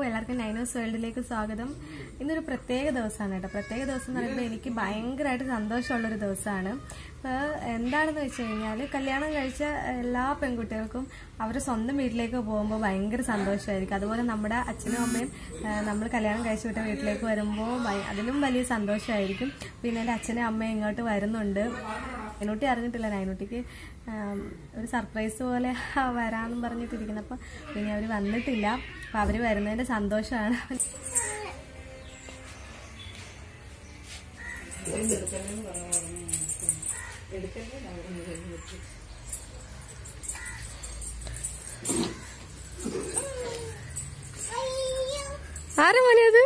എല്ലാവർക്കും നൈനോസ് വേൾഡിലേക്ക് സ്വാഗതം ഇന്നൊരു പ്രത്യേക ദിവസമാണ് കേട്ടോ പ്രത്യേക ദിവസം എന്ന് പറയുമ്പോൾ എനിക്ക് ഭയങ്കരമായിട്ട് സന്തോഷമുള്ളൊരു ദിവസമാണ് അപ്പോൾ എന്താണെന്ന് വെച്ച് കഴിഞ്ഞാൽ കല്യാണം കഴിച്ച എല്ലാ പെൺകുട്ടികൾക്കും അവർ സ്വന്തം വീട്ടിലേക്ക് പോകുമ്പോൾ ഭയങ്കര സന്തോഷമായിരിക്കും അതുപോലെ നമ്മുടെ അച്ഛനും അമ്മയും നമ്മൾ കല്യാണം കഴിച്ചു വിട്ട വീട്ടിലേക്ക് വരുമ്പോൾ ഭയ- അതിലും വലിയ സന്തോഷമായിരിക്കും പിന്നെ എൻ്റെ അച്ഛനും അമ്മയും ഇങ്ങോട്ട് വരുന്നുണ്ട് നൈനൂട്ടി അറിഞ്ഞിട്ടില്ല നൈനൂട്ടിക്ക് ആം, ഒരു സർപ്രൈസ് പോലെ വരാമെന്നും പറഞ്ഞിട്ടിരിക്കുന്നു അപ്പം പിന്നെ അവർ വന്നിട്ടില്ല അപ്പം അവർ വരുന്നതിൻ്റെ സന്തോഷമാണ് ആരാ മോനെ അത്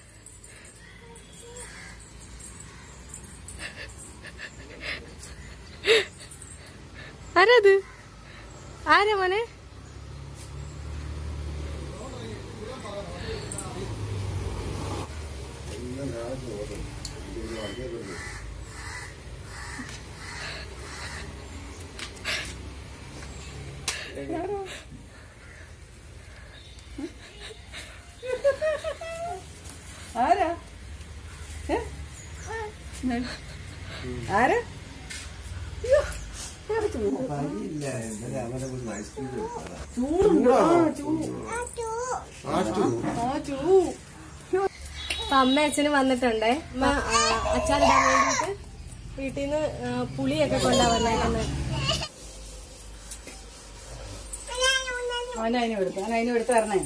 ആരാത് ആരാ മോനെ ആരാ ഏ? ആരാ അയ്യോ, വേറെ ചൂട്. പനിയില്ല ഇന്നലെ അവനെ ഒരു ഐസ്ക്രീം കൊടുത്തതാ. ചൂടുണ്ട് ആ ചൂട് ആറ്റു. ആ ചൂ അപ്പൊ അമ്മ അച്ഛനും വന്നിട്ടുണ്ടേ അമ്മ ആ, അച്ചാറിടാൻ വേണ്ടിയിട്ട് വീട്ടിൽ നിന്ന് പുളിയൊക്കെ കൊണ്ടുവന്നേക്കുന്നത് അവൻ അതിനെ എടുത്തു അവൻ അതിനെ എടുത്ത് തരണേ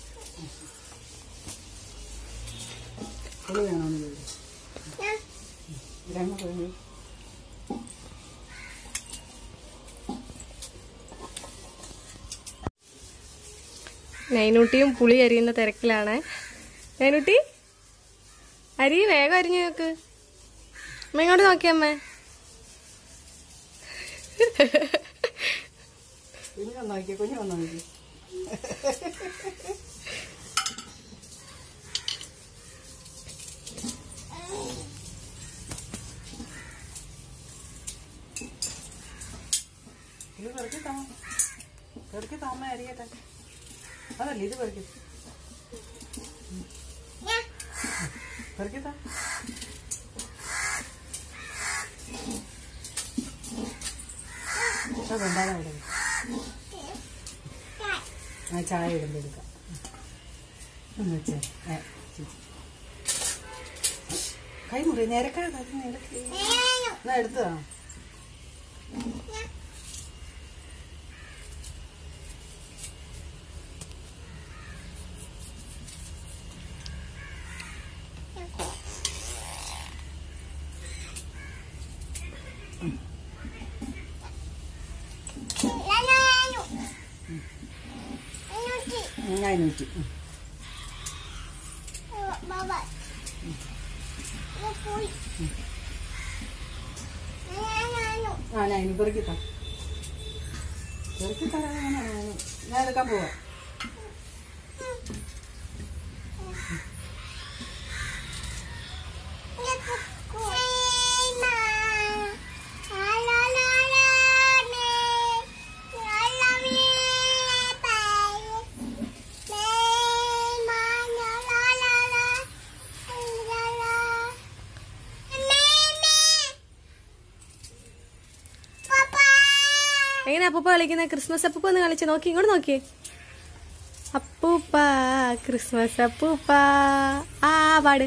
പുളി വേണമെന്ന് ചോദിച്ചു ഇതങ്ങ് പോയി നൈനൂട്ടിയും പുളി അരിയുന്ന തിരക്കിലാണ് നൈനൂട്ടി അരി വേഗം അരിഞ്ഞു നോക്ക് അമ്മ ഇങ്ങോട്ട് നോക്കിയേ അമ്മ കുഞ്ഞു വന്നു നോക്കി കുഞ്ഞു വന്നു നോക്കി ഇത് പെറുക്കി താ പെറുക്കി താമ അരിയട്ടെ അതല്ലേ ഇത് പെറുക്കി പെറുക്കി താ അതെന്താണ് അവിടെ ആ ചായ ഇടുമ്പോൾ എടുക്കാം ഒന്ന് വെച്ചേ ഏ, ചേച്ചി. കൈ മുറി നിരക്കാതെ അത് നിരക്ക് എന്നാ എടുത്തതാ അഞ്ഞൂറ്റി ആ ഞാൻ ഇനി പെറുക്കിത്താ പെറുക്കിത്തരാ ഞാൻ എടുക്കാൻ പോവാ എങ്ങനെ അപ്പൂപ്പ കളിക്കുന്ന ക്രിസ്മസ് അപ്പൂപ്പ ഒന്ന് കളിച്ച് നോക്കി ഇങ്ങോട്ട് നോക്കി അപ്പൂപ്പ ക്രിസ്മസ് അപ്പൂപ്പ ആ പാട്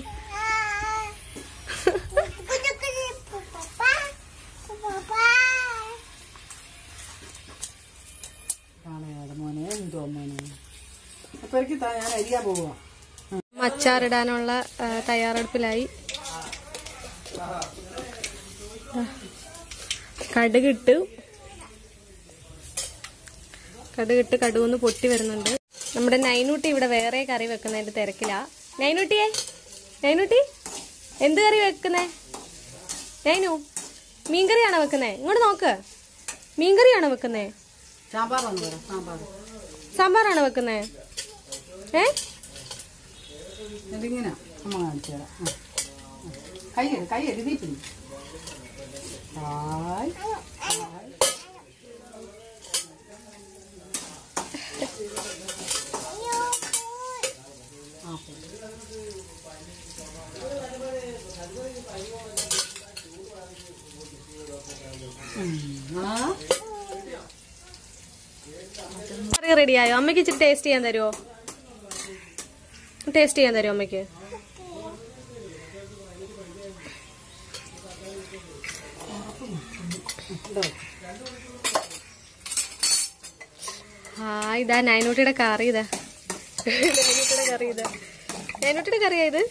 കാണാതെ മോനെ എന്തോ മോനെ പെറുക്കിത്താ ഞാൻ അരിയാ പോവാ അച്ചാറിടാനുള്ള ആ, തയ്യാറെടുപ്പിലായി കടുകിട്ട് കടുകിട്ട് കടുകൊന്ന് പൊട്ടി വരുന്നുണ്ട് നമ്മുടെ നൈനൂട്ടി ഇവിടെ വേറെ കറി വെക്കുന്നതിന്റെ തിരക്കിലാ നൈനൂട്ടിയെ നൈനൂട്ടി എന്ത് കറി വെക്കുന്നേ നൈനു മീൻകറിയാണോ വെക്കുന്നേ ഇങ്ങോട്ട് നോക്ക് മീൻകറിയാണോ വെക്കുന്നേ സാമ്പാർ വന്നു പറ സാമ്പാർ സാമ്പാറാണോ വെക്കുന്നേ ഏ ഇതിങ്ങനെ അമ്മ കാണിച്ചു തരാം ആ. ആ. കൈ എടു കൈ എഴുതിയിട്ടില്ല ഹായ് ഹായ് കറി റെഡിയായോ അമ്മയ്ക്ക് ഇച്ചിരി ടേസ്റ്റ് ചെയ്യാൻ തരുമോ ടേസ്റ്റ് ചെയ്യാൻ തരുമോ അമ്മയ്ക്ക് ആ ഇതാ നൈനൂട്ടിയുടെ കറി ഇതാ നൈനൂട്ടിയുടെ കറി ഇതാ നൈനൂട്ടിയുടെ കറിയാ ഇത്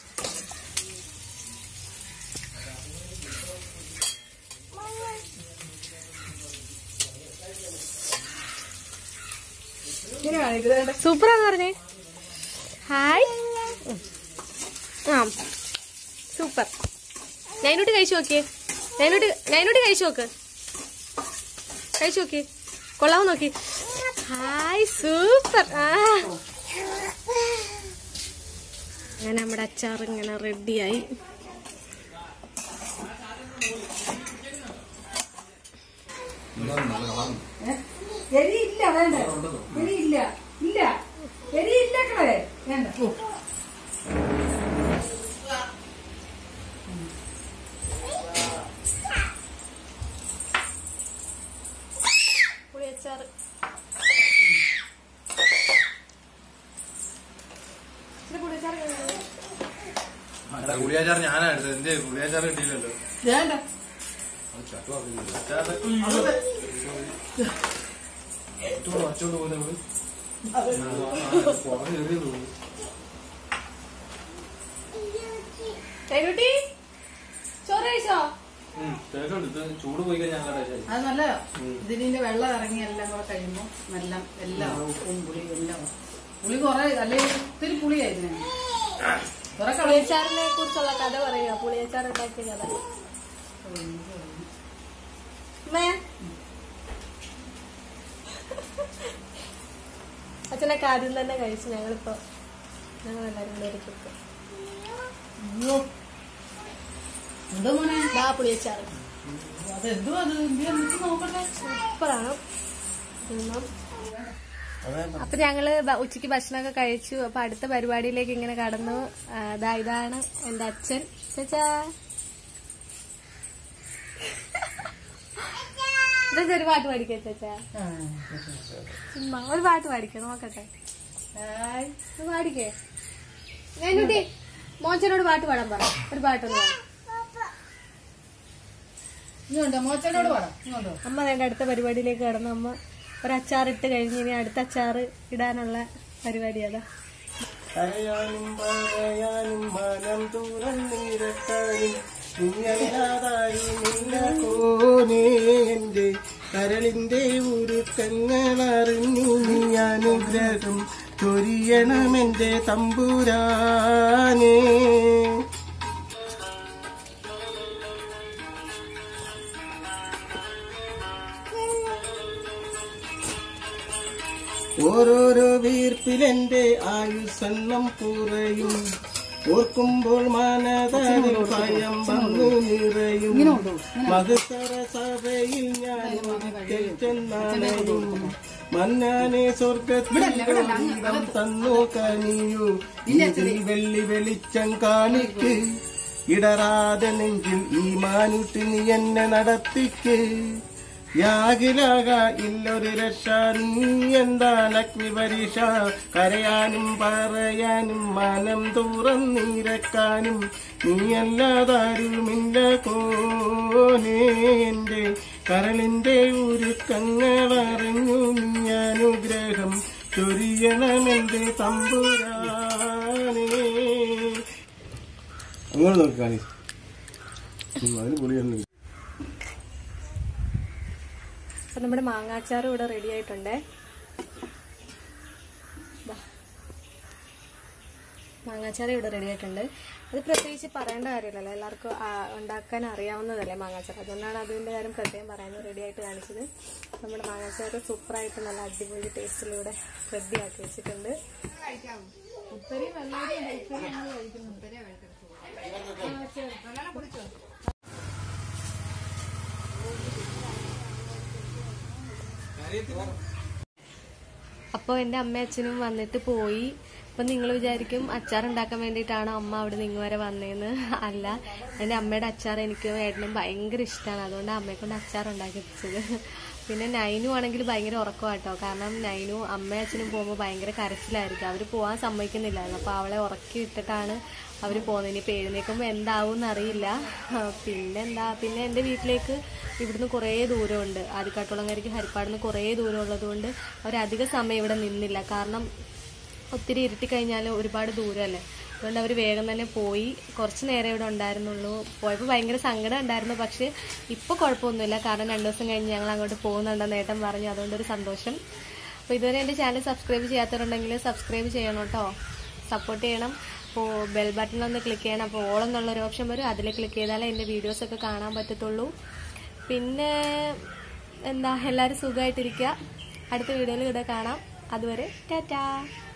സൂപ്പറാന്ന് പറഞ്ഞേ ഹായ് ഉം. ആ സൂപ്പർ നൈനൂട്ടി കഴിച്ചു നോക്കിയേ നൈനൂട്ടി നൈനൂട്ടി കഴിച്ചു നോക്ക് കഴിച്ചു നോക്കി കൊള്ളാവോ നോക്കി ഹായ് സൂപ്പർ ആ അങ്ങനെ നമ്മുടെ അച്ചാർ ഇങ്ങനെ റെഡിയായി എരി ഇല്ല വേണ്ട എരി ഇല്ല ഇല്ല എരി ഇല്ല കളെ വേണ്ട പുളി അച്ചാർ പുളിയാച്ചാർ ഞാനാ എടുത്തത് എന്തേ പുളിയാച്ചാർ കിട്ടിയില്ലല്ലോ വേണ്ട അച്ചാറ് അച്ചോട് അച്ചോട് പോലെ നമ്മള് പുറം ചെറിയത് തോന്നുന്നു നൈനൂട്ടി ചോറ് കഴിച്ചോ ഉം, കേൾക്കുന്നുണ്ട്. ഇത് ചൂട് പോയി കഴിഞ്ഞാൽ ഞങ്ങളുടെ ശരി അത് നല്ല ഇതിന്റെ വെള്ളം ഇറങ്ങി എല്ലാം കൂടെ കഴിയുമ്പോ നല്ല എല്ലാം ഉപ്പും പുളിയും എല്ലാം ആവും. പുളി കുറെ അല്ലെങ്കിൽ ഒത്തിരി പുളിയായിരുന്നു കുറെ കളി പുളിയച്ചാറിനെ കുറിച്ചുള്ള കഥ പറയുക പുളിയച്ചാർ ഉണ്ടാക്കിയ കഥ അമ്മേ അച്ഛനൊക്കെ ആദ്യം തന്നെ കഴിച്ചു ഞങ്ങളിപ്പോ ഞങ്ങൾ എല്ലാരും കൂടെ ഒരു ട്രിപ്പ് എന്തോ മോനെ ദാ പുളിയച്ചാർ അത് എന്തോ അത് ഇന്ത്യ നോക്കട്ടെ സൂപ്പറാണ് തിന്നാം. അപ്പൊ ഞങ്ങള് ബ- ഉച്ചയ്ക്ക് ഭക്ഷണമൊക്കെ കഴിച്ചു അപ്പൊ അടുത്ത പരിപാടിയിലേക്ക് ഇങ്ങനെ കടന്നു ആ, ദാ ഇതാണ് എന്റെ അച്ഛൻ ചേച്ചാ ഇതൊക്കെ ഒരു പാട്ട് പാടിക്കേ ചേച്ചാ ചുമ്മാ ഒരു പാട്ട് പാടിക്കേ നോക്കട്ടെ ഹായ്. ഒന്ന് പാടിക്കേ ഞാനുട്ടി മോച്ചനോട് പാട്ട് പാടാൻ പറ ഒരു പാട്ടൊന്ന് പാടാം ഇങ്ങോട്ടോ മോച്ചനോട് പാടാം ഇങ്ങോട്ടോ അമ്മ വേണ്ട അടുത്ത പരിപാടിയിലേക്ക് കടന്നു അമ്മ ഒരു അച്ചാർ ഇട്ട് കഴിഞ്ഞ് ഇനി അടുത്ത അച്ചാർ ഇടാനുള്ള പരിപാടി അതാ കരയാനും പറയാനും മനം തുറന്നിരക്കാനും നീയല്ലാതാരുമില്ല കോനേ എന്റെ കരളിന്റെ ഉരുക്കങ്ങൾ അറിഞ്ഞു നീ അനുഗ്രഹം ചൊരിയണമെന്റെ തമ്പുരാനേ ഓരോരോ വീർപ്പിലെന്റെ ആയുസെണ്ണം കുറയും ഓർക്കുമ്പോൾ മനതാരിൽ ഭയം വന്നു നിറയും മഹത്തര സഭയിൽ ഞാൻ ചെന്നാണയും മന്നാനെ സ്വർഗത്തിൽ ദൈവം തന്നു കനിയു ഇതിൽ വെള്ളി വെളിച്ചം കാണിക്ക് ഇടറാതെ നെഞ്ചിൽ ഈ മാനുട്ടി നീ എന്നെ നടത്തിക്ക് യാകിലാക ഇല്ലൊരു രക്ഷ നീ എന്താണ് അഗ്നി പരീക്ഷ കരയാനും പറയാനും മനം തുറന്നിരക്കാനും നീയല്ലാതാരുമില്ല കോനേ എന്റെ കരളിന്റെ ഉരുക്കങ്ങൾ അറിഞ്ഞു നീ അനുഗ്രഹം ചൊരിയണമെന്റെ തമ്പുരാനേ അങ്ങോട്ട് നോക്കി കാണി അതിന് പുളിയൊന്നും അപ്പൊ നമ്മുടെ മാങ്ങാച്ചാറും ഇവിടെ റെഡി ആയിട്ടുണ്ട് ദാ. മാങ്ങാച്ചാറ് ഇവിടെ റെഡി ആയിട്ടുണ്ട് അത് പ്രത്യേകിച്ച് പറയേണ്ട കാര്യമില്ലല്ലോ എല്ലാവർക്കും ആ, ഉണ്ടാക്കാൻ അറിയാവുന്നതല്ലേ മാങ്ങാച്ചാർ അതുകൊണ്ടാണ് അതിന്റെ കാര്യം പ്രത്യേകം പറയുന്നത് റെഡി ആയിട്ട് കാണിച്ചത് നമ്മുടെ മാങ്ങാച്ചാറ് സൂപ്പറായിട്ട് നല്ല അടിപൊളി ടേസ്റ്റിലൂടെ റെഡിയാക്കി വെച്ചിട്ടുണ്ട് അപ്പോൾ എൻ്റെ അമ്മയും അച്ഛനും വന്നിട്ട് പോയി അപ്പം നിങ്ങൾ വിചാരിക്കും അച്ചാർ ഉണ്ടാക്കാൻ വേണ്ടിയിട്ടാണോ അമ്മ അവിടെ നിന്ന് വരെ വന്നതെന്ന് അല്ല എൻ്റെ അമ്മയുടെ അച്ചാർ എനിക്കും ഏട്ടനും ഭയങ്കര ഇഷ്ടമാണ് അതുകൊണ്ട് അമ്മയെ കൊണ്ട് അച്ചാർ ഉണ്ടാക്കിപ്പിച്ചത് പിന്നെ നൈനു ആണെങ്കിൽ ഭയങ്കര ഉറക്കമാട്ടോ കാരണം നൈനു അമ്മയും അച്ഛനും പോകുമ്പോൾ ഭയങ്കര കരച്ചിലായിരിക്കും അവർ പോകാൻ സമ്മതിക്കുന്നില്ലായിരുന്നു അപ്പോൾ അവളെ ഉറക്കി ഇട്ടിട്ടാണ് അവർ പോകുന്നത് ഇനിയിപ്പോൾ എഴുന്നേൽക്കുമ്പോൾ എന്താവും എന്നറിയില്ല പിന്നെന്താ പിന്നെ എൻ്റെ വീട്ടിലേക്ക് ഇവിടുന്ന് കുറേ ദൂരമുണ്ട് ആദിക്കാട്ടുളങ്ങരയ്ക്ക് ഹരിപ്പാടിന്ന് കുറേ ദൂരം ഉള്ളതുകൊണ്ട് അവരധിക സമയം ഇവിടെ നിന്നില്ല കാരണം ഒത്തിരി ഇരുട്ടി കഴിഞ്ഞാൽ ഒരുപാട് ദൂരമല്ലേ അതുകൊണ്ട് അവർ വേഗം തന്നെ പോയി കുറച്ച് നേരം ഇവിടെ ഉണ്ടായിരുന്നുള്ളൂ പോയപ്പോൾ ഭയങ്കര സങ്കടം ഉണ്ടായിരുന്നു പക്ഷേ ഇപ്പോൾ കുഴപ്പമൊന്നുമില്ല കാരണം രണ്ട് ദിവസം കഴിഞ്ഞ് ഞങ്ങൾ അങ്ങോട്ട് പോകുന്നുണ്ടെന്ന് ഏട്ടൻ പറഞ്ഞു അതുകൊണ്ടൊരു സന്തോഷം അപ്പോൾ ഇതുവരെ എൻ്റെ ചാനൽ സബ്സ്ക്രൈബ് ചെയ്യാത്തവരുണ്ടെങ്കിൽ സബ്സ്ക്രൈബ് ചെയ്യണം കേട്ടോ സപ്പോർട്ട് ചെയ്യണം അപ്പോൾ ബെൽ ബട്ടൺ ഒന്ന് ക്ലിക്ക് ചെയ്യണം അപ്പോൾ ഓൾ എന്നുള്ളൊരു ഓപ്ഷൻ വരും അതിൽ ക്ലിക്ക് ചെയ്താലേ എൻ്റെ വീഡിയോസൊക്കെ കാണാൻ പറ്റത്തുള്ളൂ പിന്നെ എന്താ എല്ലാവരും സുഖമായിട്ടിരിക്കുക അടുത്ത വീഡിയോയിൽ ഇവിടെ കാണാം അതുവരെ ടാറ്റാ